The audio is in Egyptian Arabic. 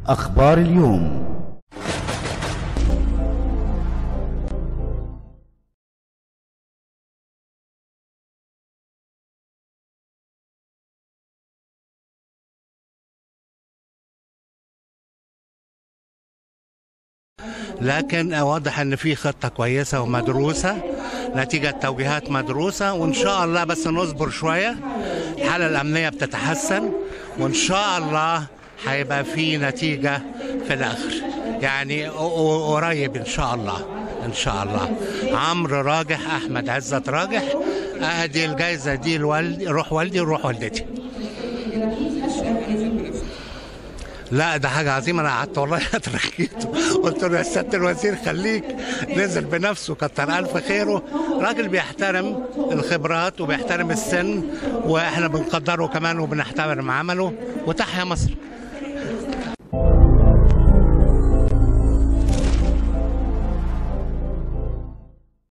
أخبار اليوم لكن واضح ان في خطه كويسه ومدروسه نتيجه توجيهات مدروسه وان شاء الله بس نصبر شويه الحاله الامنيه بتتحسن وان شاء الله هيبقى في نتيجه في الاخر يعني قريب ان شاء الله ان شاء الله عمرو راجح احمد عزت راجح ادي الجايزه دي لوالدي روح والدي وروح والدتي لا ده حاجة عظيمة أنا قعدت والله اتركيته قلت له يا سيادة الوزير خليك نزل بنفسه كتر ألف خيره راجل بيحترم الخبرات وبيحترم السن وإحنا بنقدره كمان وبنحترم عمله وتحيا مصر